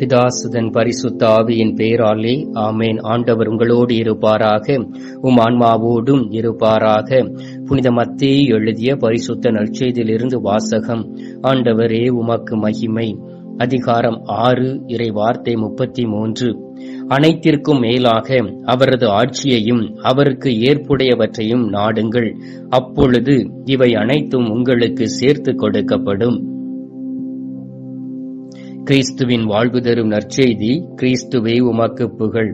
பிதாசுதன் பரிசுத்த ஆவியின் பெயராலே ஆமேன் ஆண்டவர் உங்களோடு இருப்பாராக உம் ஆன்மாவோடும் இருப்பாராக புனித மத்தேயு எழுதிய பரிசுத்த நற்செய்தியிலிருந்து வாசகம் ஆண்டவரே உமக்கு மகிமை அதிகாரம் ஆறு இறை வார்த்தை முப்பத்தி மூன்று அனைத்திற்கும் மேலாக அவரது ஆட்சியையும் அவருக்கு ஏற்புடையவற்றையும் நாடுங்கள் அப்பொழுது இவை அனைத்தும் உங்களுக்கு சேர்த்து கொடுக்கப்படும் கிறிஸ்துவின் வாழ்வு தரும் நற்செய்தி கிறிஸ்துவே உமக்கு புகழ்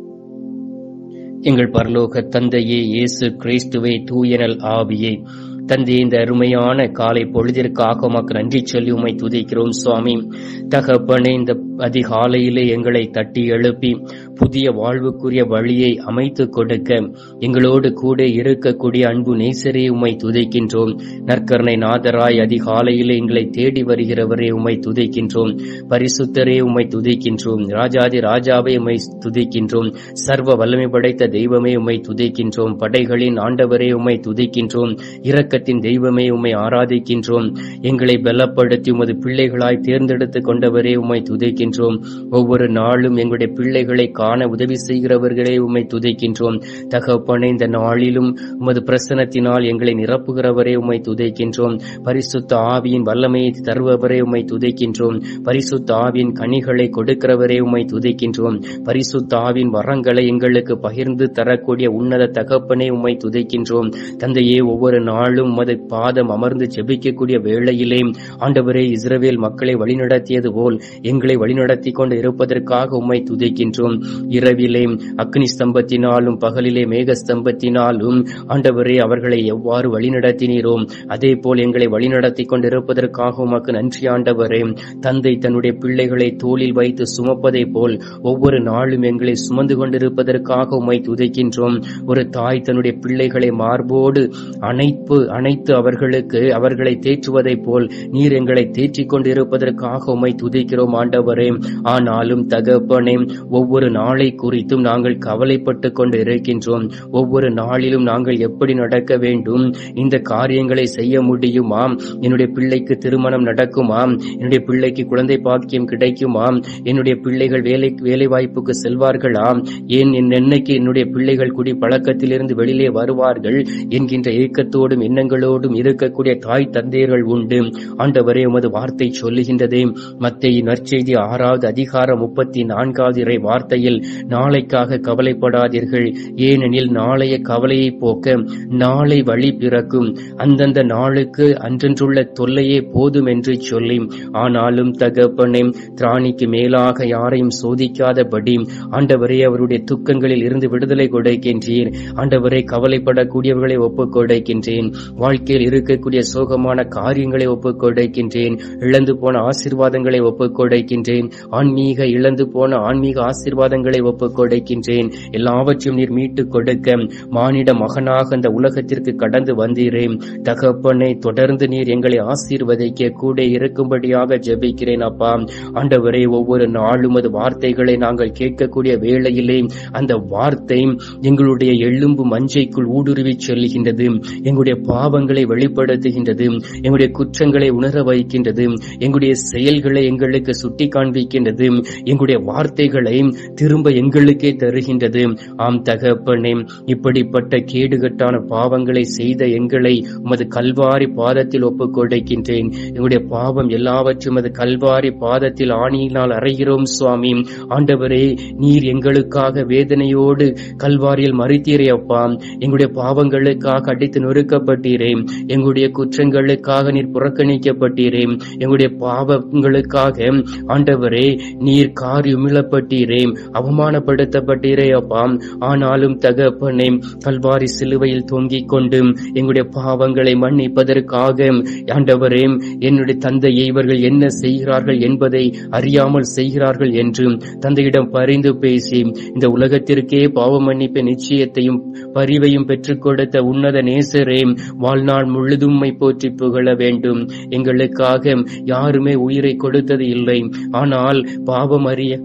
எங்கள் பரலோக தந்தையே இயேசு கிறிஸ்துவே தூயனல் ஆவியே தந்தை இந்த அருமையான காலை பொழுதிற்காக உமக்கு நன்றி சொல்லி உமை துதிக்கிறோம் சுவாமி தகப்பனே இந்த அதிகாலையிலே எங்களை தட்டி எழுப்பி புதிய வாழ்வுக்குரிய வழியை அமைத்து கொடுக்க எங்களோடு கூட இருக்கக்கூடிய அன்பு நேசரே உமை துதைக்கின்றோம் நற்கருணை நாதராய் அதிகாலையிலே எங்களை தேடி வருகிறவரே உமை துதைக்கின்றோம் பரிசுத்தரே உமை துதிக்கின்றோம் ராஜாதி ராஜாவை உமை துதிக்கின்றோம் சர்வ வல்லமை படைத்த தெய்வமே உமை துதிக்கின்றோம் படைகளின் ஆண்டவரே உமை துதிக்கின்றோம் இரக்கத்தின் தெய்வமே உம்மை ஆராதிக்கின்றோம் எங்களை பலப்படுத்தி உமது பிள்ளைகளாய் தேர்ந்தெடுத்து கொண்டவரே உம்மை துதிக்கின்றோம் ஒவ்வொரு நாளும் எங்களுடைய பிள்ளைகளை காண உதவி செய்கிறவர்களே உம்மை துதிக்கின்றோம் தகப்பனே இந்த நாளிலும் உமது பிரசனத்தினால் எங்களை நிரப்புகிறவரே உம்மை துதிக்கின்றோம் பரிசுத்த ஆவியின் வல்லமையை தருபவரே உம்மை துதிக்கின்றோம் பரிசுத்த ஆவியின் கனிகளை கொடுக்கிறவரே உம்மை துதிக்கின்றோம் பரிசுத்த ஆவியின் வரங்களை எங்களுக்கு பகிர்ந்து தரக்கூடிய உன்னத தகப்பனே உம்மை துதிக்கின்றோம் தந்தையே ஒவ்வொரு நாளும் உமது பாதம் அமர்ந்து ஜெபிக்கக்கூடிய வேளையிலே ஆண்டவரே இஸ்ரவேல் மக்களை வழிநடத்தியது போல் எங்களை வழிநடத்தி கொண்டு இருப்பதற்காக உம்மை துதிக்கின்றோம் இரவிலே அக்னி ஸ்தம்பத்தினாலும் பகலிலே மேக ஸ்தம்பத்தினாலும் ஆண்டவரே அவர்களை எவ்வாறு வழிநடத்தினீரோ அதே போல் எங்களை வழிநடத்தி கொண்டிருப்பதற்காக உமக்கு நன்றி ஆண்டவரே தந்தை தன்னுடைய பிள்ளைகளை தோளில் வைத்து சுமப்பதை போல் ஒவ்வொரு நாளும் எங்களை சுமந்து கொண்டிருப்பதற்காக உம்மை துதிக்கின்றோம் ஒரு தாய் தன்னுடைய பிள்ளைகளை மார்போடு அணைப்பு அணைத்து அவர்களுக்கு அவர்களை தேற்றுவதை போல் நீர் எங்களை தேற்றிக் கொண்டிருப்பதற்காக உம்மை துதிக்கிறோம் ஆண்டவரே ஆனாலும் தகப்பனே ஒவ்வொரு நாளை குறித்தும் நாங்கள் கவலைப்பட்டு கொண்டு இருக்கின்றோம் ஒவ்வொரு நாளிலும் நாங்கள் எப்படி நடக்க வேண்டும் இந்த காரியங்களை செய்ய முடியுமா என்னுடைய பிள்ளைக்கு திருமணம் நடக்குமா என்னுடைய பிள்ளைக்கு குழந்தை பாக்கியம் கிடைக்குமா என்னுடைய பிள்ளைகள் வேலை வேலை வாய்ப்புக்கு செல்வார்களா ஏன் என் என்னைக்கு என்னுடைய பிள்ளைகள் குடி பழக்கத்திலிருந்து வெளியிலே வருவார்கள் என்கின்ற ஏக்கத்தோடும் எண்ணங்களோடும் இருக்கக்கூடிய தாய் தந்தையர்கள் உண்டு ஆண்டவரே உமது வார்த்தை சொல்லுகின்றதே மத்திய நற்செய்தி ஆறாவது அதிகாரம் முப்பத்தி நான்காவது இறை வார்த்தையில் நாளைக்காக கவலைப்படாதீர்கள் ஏனெனில் நாளைய கவலையை போக்க நாளை வழி பிறக்கும் அந்தந்த நாளுக்கு அன்றன்றுள்ள தொல்லையே போதும் என்று சொல்லி ஆனாலும் தகப்பனே திராணிக்கு மேலாக யாரையும் சோதிக்காதபடி ஆண்டவரே அவருடைய துக்கங்களில் இருந்து விடுதலை கொடுக்கின்றேன் ஆண்டவரை கவலைப்படக்கூடியவர்களை ஒப்புக் கொடுக்கின்றேன் வாழ்க்கையில் இருக்கக்கூடிய சோகமான காரியங்களை ஒப்புக் கொடுக்கின்றேன் இழந்து போன ஆசீர்வாதங்களை ஒப்புக் கொடுக்கின்றேன் ஆன்மீக இழந்து போன ஆன்மீக ஆசீர்வாதங்களை ஒப்புக் கொடுக்கின்றேன் எல்லாவற்றையும் நீர் மீட்டுக் கொடுக்க மானிட மகனாக அந்த உலகத்திற்கு கடந்து வந்தீரேன் தகப்பனை தொடர்ந்து நீர் எங்களை ஆசீர்வதிக்க கூட இருக்கும்படியாக ஜெபிக்கிறேன் அப்பா ஆண்டவரே ஒவ்வொரு நாளும் அது வார்த்தைகளை நாங்கள் கேட்கக்கூடிய வேளையிலே அந்த வார்த்தை எங்களுடைய எலும்பு மஞ்சைக்குள் ஊடுருவி செல்லுகின்றது எங்களுடைய பாவங்களை வெளிப்படுத்துகின்றது எங்களுடைய குற்றங்களை உணர வைக்கின்றது எங்களுடைய செயல்களை எங்களுக்கு சுட்டி காண்பிக்கின்றது எங்களுடைய வார்த்தைகளை திரும்ப எங்களுக்கே தருகின்றது ஆம் தகப்பனே இப்படிப்பட்ட கேடுகட்டான பாவங்களை செய்த எங்களை உமது கல்வாரி பாதத்தில் ஒப்புக் கொடுக்கின்றேன் எங்களுடைய பாவம் எல்லாவற்றும் அது கல்வாரி பாதத்தில் ஆணியினால் அறைகிறோம் சுவாமி ஆண்டவரே நீர் எங்களுக்காக வேதனையோடு கல்வாரியில் மறித்தீரே அப்பா எங்களுடைய பாவங்களுக்காக அடித்து நொறுக்கப்பட்டீரே எங்களுடைய குற்றங்களுக்காக நீர் புறக்கணிக்கப்பட்டீரே எங்களுடைய பாவங்களுக்காக ஆண்டவரே நீர் காரியுமிழப்பட்டீரே அவமானப்படுத்தப்பட்டீரே அப்பா ஆனாலும் தகப்பனே கல்வாரி சிலுவையில் தொங்கிக் கொண்டு எங்களுடைய பாவங்களை மன்னிப்பதற்காக ஆண்டவரே என்னுடைய தந்தையை இவர்கள் என்ன செய்கிறார்கள் என்பதை அறியாமல் செய்கிறார்கள் என்று தந்தையிடம் பரிந்து பேசி இந்த உலகத்திற்கே பாவ மன்னிப்பு நிச்சயத்தையும் பரிவையும் பெற்றுக் கொடுத்த உன்னத நேசரே வாழ்நாள் முழுதும் உம்மை போற்றி புகழ வேண்டும் எங்களுக்காக யாருமே உயிரை கொடுத்தது இல்லை ஆனால் பாவம் அறிய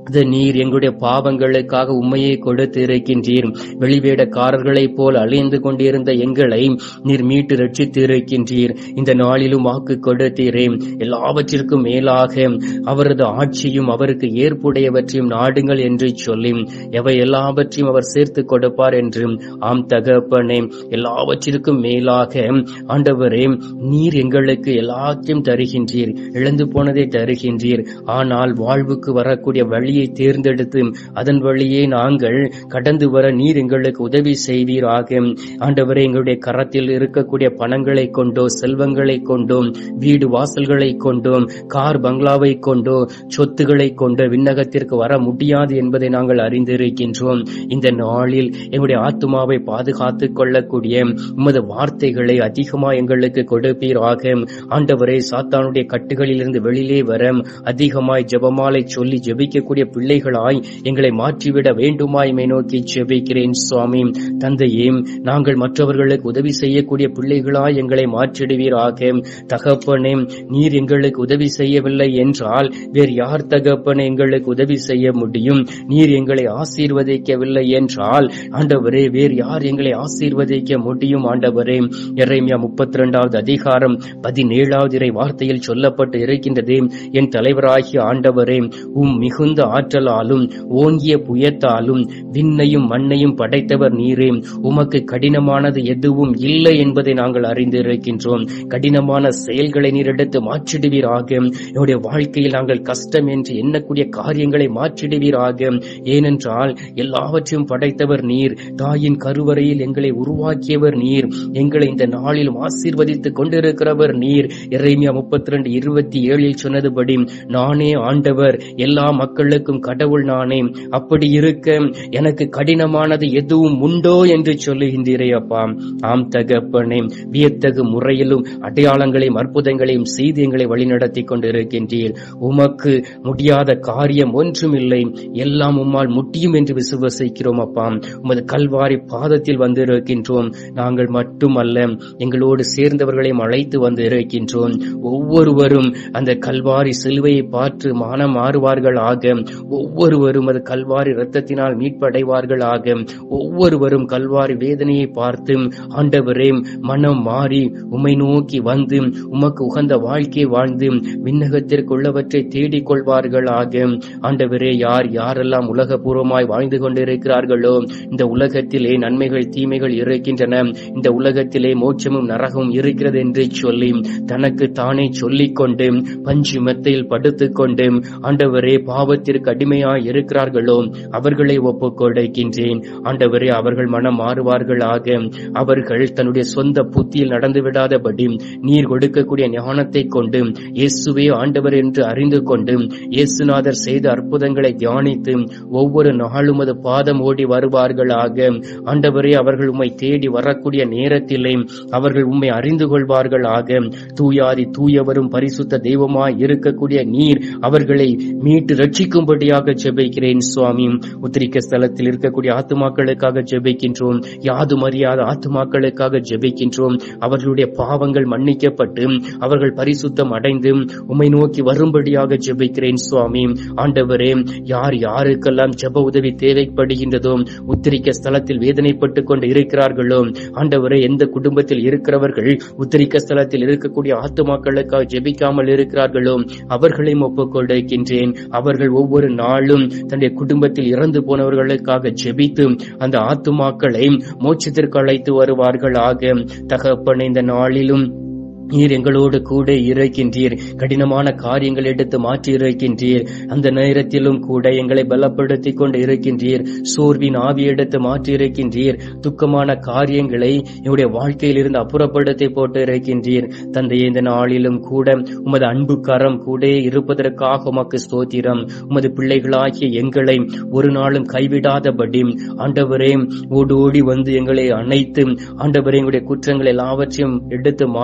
அது நீர் எங்களுடைய பாவங்களுக்காக உண்மையை கொடுத்து இருக்கின்றீர் வெளிவேடக்காரர்களைப் போல் அழிந்து கொண்டிருந்த எங்களை நீர் மீட்டு ரட்சித்து இருக்கின்றீர் இந்த நாளிலும் வாக்கு கொடுத்தீரே எல்லாவற்றிற்கும் மேலாக அவரது ஆட்சியும் அவருக்கு ஏற்புடையவற்றையும் நாடுங்கள் என்று சொல்லி எவை எல்லாவற்றையும் அவர் சேர்த்து கொடுப்பார் என்று ஆம் தகப்பனே எல்லாவற்றிற்கும் மேலாக ஆண்டவரே நீர் எங்களுக்கு எல்லாத்தையும் தருகின்றீர் இழந்து போனதை தருகின்றீர் ஆனால் வாழ்வுக்கு வரக்கூடிய வழியை தேர்ந்தெடுத்து அதன் வழியே நாங்கள் கடந்து வர நீர் எங்களுக்கு உதவி செய்வீராக ஆண்டவரே எங்களுடைய கரத்தில் இருக்கக்கூடிய பணங்களை கொண்டோ செல்வங்களை கொண்டோ வீடு வாசல்களை கொண்டோ கார் பங்களாவை கொண்டோ சொத்துக்களை கொண்டோ விண்ணகத்திற்கு வர முடியாது என்பதை நாங்கள் அறிந்திருக்கின்றோம் இந்த நாளில் எங்களுடைய ஆத்துமாவை பாதுகாத்துக் கொள்ளக்கூடிய உமது வார்த்தைகளை அதிகமா எங்களுக்கு கொடுப்பீராக ஆண்டவரே சாத்தானுடைய கட்டுகளில் இருந்து வெளியிலே வர அதிகமாய் ஜெபமாலை சொல்லி ஜெபிக்கக்கூடிய பிள்ளைகளாய் எங்களை மாற்றிவிட வேண்டுமாய் மை நோக்கி ஜெபிக்கிறேன் சுவாமி தந்தையே நாங்கள் மற்றவர்களுக்கு உதவி செய்யக்கூடிய பிள்ளைகளாய் எங்களை மாற்றிடுவீராக தகப்பனே நீர் எங்களுக்கு உதவி செய்யவில்லை என்றால் வேறு யார் தகப்பனே எங்களுக்கு உதவி செய்ய முடியும் நீர் எங்களை ஆசீர்வதிக்கவில்லை என்றால் ஆண்டவரே வேறு யார் எங்களை ஆசீர்வதிக்க முடியும் ஆண்டவரே எரேமியா முப்பத்தி இரண்டாவது அதிகாரம் பதினேழாவது இறை வார்த்தையில் சொல்லப்பட்டு இருக்கின்றது என் தலைவராகிய ஆண்டவரே உம் மிகுந்த ஆற்றலாலும் ஓங்கிய புயத்தாலும் விண்ணையும் மண்ணையும் படைத்தவர் நீரே உமக்கு கடினமானது எதுவும் இல்லை என்பதை நாங்கள் அறிந்திருக்கின்றோம் கடினமான செயல்களை நீர் எடுத்து மாற்றிடுவீராக என்னுடைய வாழ்க்கையில் நாங்கள் கஷ்டம் என்று எண்ணக்கூடிய காரியங்களை மாற்றிடுவீராக ஏனென்றால் எல்லாவற்றையும் படைத்தவர் நீர் தாயின் கருவறையில் எங்களை உருவாக்கியவர் நீர் எங்களை இந்த நாளிலும் ஆசீர்வதித்துக் கொண்டிருக்கிறவர் நீர் இறைமியா முப்பத்தி ரெண்டு இருபத்தி ஏழில் சொன்னதுபடி நானே ஆண்டவர் எல்லா மக்களுக்கும் கடவுள் நானே அப்படி இருக்க எனக்கு கடினமானது எதுவும் உண்டோ என்று சொல்லுகின்றீரே அப்பா ஆம் தகப்பனே வியத்தகு முறையிலும் அடையாளங்களையும் அற்புதங்களையும் செய்து எங்களை வழிநடத்தி கொண்டிருக்கின்றீர் உமக்கு முடியாத காரியம் ஒன்றுமில்லை எல்லாம் உம்மால் முடியும் என்று விசுவசிக்கிறோம் அப்பா உமது கல்வாரி பாதத்தில் வந்திருக்கின்றோம் நாங்கள் மட்டுமல்ல எங்களோடு சேர்ந்தவர்களையும் அழைத்து வந்து இருக்கின்றோம் ஒவ்வொருவரும் அந்த கல்வாரி சிலுவையை பார்த்து மனம் மாறுவார்கள் ஆக ஒவ்வொருவரும் அது கல்வாரி இரத்தத்தினால் மீட்படைவார்கள் ஆக ஒவ்வொருவரும் கல்வாரி வேதனையை பார்த்து ஆண்டவரே மனம் மாறி உம்மை நோக்கி வந்து உமக்கு உகந்த வாழ்க்கை வாழ்ந்து விண்ணகத்திற்குள்ளவற்றை தேடிக் கொள்வார்கள் ஆக ஆண்டவரே யார் யாரெல்லாம் உலகபூர்வமாய் வாழ்ந்து கொண்டிருக்கிறார்களோ இந்த உலகத்திலே நன்மைகள் தீமைகள் இருக்கின்றன இந்த உலகத்திலே மோட்சமும் நரகமும் இருக்கிறது என்று சொல்லி தனக்கு தானே சொல்லிக் கொண்டு பஞ்சு மெத்தையில் படுத்துக் கொண்டு ஆண்டவரே பாவத்திற்கு அடிமையாய் இருக்கிறார்களோ அவர்களை ஒப்புக் கொடுக்கின்றேன் ஆண்டவரே அவர்கள் மனம் மாறுவார்களாக அவர்கள் தன்னுடைய சொந்த புத்தியில் நடந்து விடாதபடி நீர் கொடுக்கக்கூடிய ஞானத்தை கொண்டு இயேசுவே ஆண்டவர் என்று அறிந்து கொண்டு இயேசுநாதர் செய்த அற்புதங்களை தியானித்து ஒவ்வொரு நாளும் அது பாதம் ஓடி வருவார்களாக ஆண்டவரே அவர்கள் உம்மை தேடி வரக்கூடிய நேரத்திலே அவர்கள் உம்மை அறிந்து கொள்வார்களாக தூயாதி தூயவரும் பரிசுத்த தெய்வமாய் இருக்கக்கூடிய நீர் அவர்களை மீட்டு ரட்சிக்கும்படியாக ஜெபிக்கிறேன் சுவாமி உத்திரிக்க ஸ்தலத்தில் இருக்கக்கூடிய ஆத்துமாக்களுக்காக ஜெபிக்கின்றோம் யாதும் அறியாத ஆத்துமாக்களுக்காக ஜெபிக்கின்றோம் அவர்களுடைய பாவங்கள் மன்னிக்கப்பட்டு அவர்கள் பரிசுத்தம் அடைந்து உம்மை நோக்கி வரும்படியாக ஜெபிக்கிறேன் சுவாமி ஆண்டவரே யார் யாருக்கெல்லாம் ஜெப உதவி தேவைப்படுகின்றதோ உத்திரிக்க ஸ்தலத்தில் வேதனைப்பட்டுக் கொண்டு இருக்கிறார்களோ ஆண்டவரே எந்த குடும்பத்தில் இருக்கிறவர்கள் உத்திரிக்க ஸ்தலத்தில் இருக்கக்கூடிய ஆத்துமாக்களுக்காக ஜெபிக்காமல் இருக்கிறார்களோ அவர்களையும் ஒப்புக் கொடுக்கின்றேன் அவர்கள் ஒவ்வொரு நாளும் தன்னுடைய குடும்பத்தில் இறந்து போனவர்களுக்காக ஜெபித்து அந்த ஆத்துமாக்களை மோட்சத்திற்கு அழைத்து வருவார்களாக தகப்பன இந்த நாளிலும் நீர் எங்களோடு கூட இருக்கின்றீர் கடினமான காரியங்கள் எடுத்து மாற்றி இருக்கின்றீர் அந்த நேரத்திலும் கூட எங்களை பலப்படுத்திக் கொண்டு இருக்கின்றீர் சோர்வின் ஆவி எடுத்து மாற்றி இருக்கின்றீர் துக்கமான காரியங்களை என்னுடைய வாழ்க்கையில் இருந்து அப்புறப்படுத்தி போட்டு இருக்கின்றீர் தந்தையே இந்த நாளிலும் கூட உமது அன்பு கரம் கூட இருப்பதற்காக உமக்கு ஸ்தோத்திரம் உமது பிள்ளைகளாகிய எங்களை ஒரு நாளும் கைவிடாதபடி ஆண்டவரே ஓடோடி வந்து எங்களை அணைத்து ஆண்டவரே எங்களுடைய குற்றங்கள் எல்லாவற்றையும் எடுத்து மாற்றி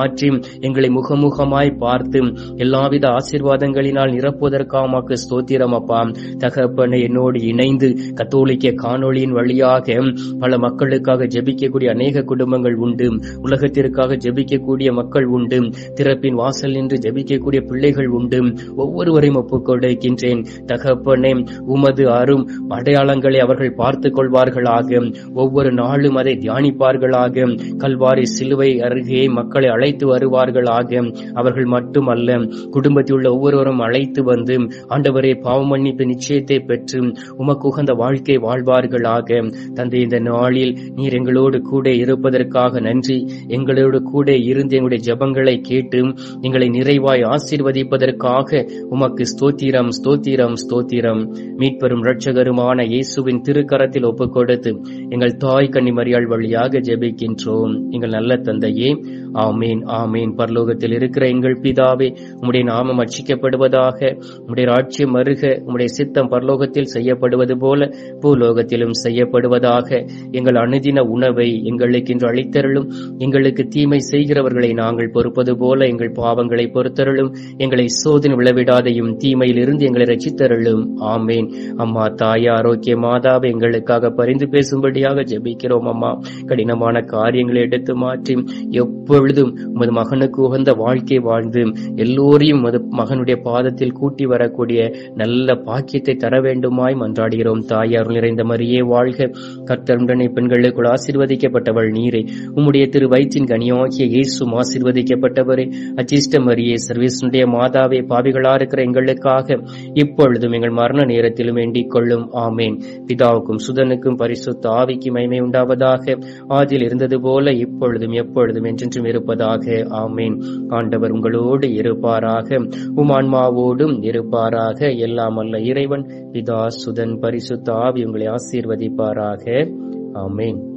எங்களை முகமுகமாய் பார்த்து எல்லாவித ஆசீர்வாதங்களினால் நிரப்புவதற்காக உமக்கு ஸ்தோத்திரம் அப்பா தகப்பனை என்னோடு இணைந்து கத்தோலிக்க காணொளியின் வழியாக பல மக்களுக்காக ஜெபிக்கக்கூடிய அநேக குடும்பங்கள் உண்டு உலகத்திற்காக ஜெபிக்கக்கூடிய மக்கள் உண்டு திறப்பின் வாசல் நின்று ஜெபிக்கக்கூடிய பிள்ளைகள் உண்டு ஒவ்வொருவரையும் ஒப்புக் கொடுக்கின்றேன் தகப்பனே உமது அரும் அடையாளங்களை அவர்கள் பார்த்துக் கொள்வார்களாக ஒவ்வொரு நாளும் அதை தியானிப்பார்களாக கல்வாரி சிலுவை அருகே மக்களை அழைத்து வருவார்களாக அவர்கள் மட்டுமல்ல குடும்பத்தில் உள்ள ஒவ்வொருவரும் அழைத்து வந்து ஆண்டவரே பாவ மன்னிப்பு நிச்சயத்தை பெற்று உமக்கு உகந்த வாழ்க்கை வாழ்வார்களாக தந்தை இந்த நாளில் நீர் எங்களோடு கூட இருப்பதற்காக நன்றி எங்களோடு கூட இருந்து எங்களுடைய ஜெபங்களை கேட்டு எங்களை நிறைவாய் ஆசீர்வதிப்பதற்காக உமக்கு ஸ்தோத்திரம் ஸ்தோத்திரம் ஸ்தோத்திரம் மீட்பெரும் இரட்சகருமான இயேசுவின் திருக்கரத்தில் ஒப்புக் கொடுத்து எங்கள் தாய் கன்னிமரியாள் வழியாக ஜெபிக்கின்றோம் எங்கள் நல்ல தந்தையே ஆமீன் ஆமீன் பரலோகத்தில் இருக்கிற எங்கள் பிதாவே உம்முடைய நாமம் அர்ச்சிக்கப்படுவதாக உம்முடைய ராட்சியம் அருக உம்முடைய சித்தம் பரலோகத்தில் செய்யப்படுவது போல பூலோகத்திலும் செய்யப்படுவதாக எங்கள் அனுதின உணவை எங்களுக்கு இன்று அளித்தருளும் எங்களுக்கு தீமை செய்கிறவர்களை நாங்கள் பொறுப்பது போல எங்கள் பாவங்களை பொறுத்தருளும் எங்களை சோதனை விழவிடாதையும் தீமையில் இருந்து எங்களை ரசித்தருளும் ஆமேன் அம்மா தாயா ஆரோக்கிய மாதாவை எங்களுக்காக பரிந்து பேசும்படியாக ஜெபிக்கிறோம் அம்மா கடினமான காரியங்களை எடுத்து மாற்றி எப்பொழுதும் உமது மகனுக்கு உகந்த வாழ்க்கை வாழ்ந்து எல்லோரையும் உமது மகனுடைய பாதத்தில் கூட்டி வரக்கூடிய நல்ல பாக்கியத்தை தர வேண்டுமாய் மன்றாடுகிறோம் தாயார் நிறைந்த மரியே வாழ்க கர்த்தருடனே பெண்களுக்குள் ஆசீர்வதிக்கப்பட்டவள் நீரே உம்முடைய திரு வயிற்றின் கனியாகிய இயேசும் ஆசீர்வதிக்கப்பட்டவரே அச்சிஷ்ட மரியே சர்வீசனுடைய மாதாவே பாவிகளா இருக்கிற எங்களுக்காக இப்பொழுதும் எங்கள் மரண நேரத்திலும் வேண்டிக் கொள்ளும் ஆமேன் பிதாவுக்கும் சுதனுக்கும் பரிசுத்த ஆவிக்கு மகிமை உண்டாவதாக ஆதியில் இருந்தது போல இப்பொழுதும் எப்பொழுதும் என்றென்றும் இருப்பதாக ஆமேன் ஆண்டவர் உங்களோடு இருப்பாராக உம் ஆன்மாவோடும் இருப்பாராக எல்லாம் அல்ல இறைவன் பிதா சுதன் பரிசுத்த ஆவி உங்களை ஆசீர்வதிப்பாராக ஆமேன்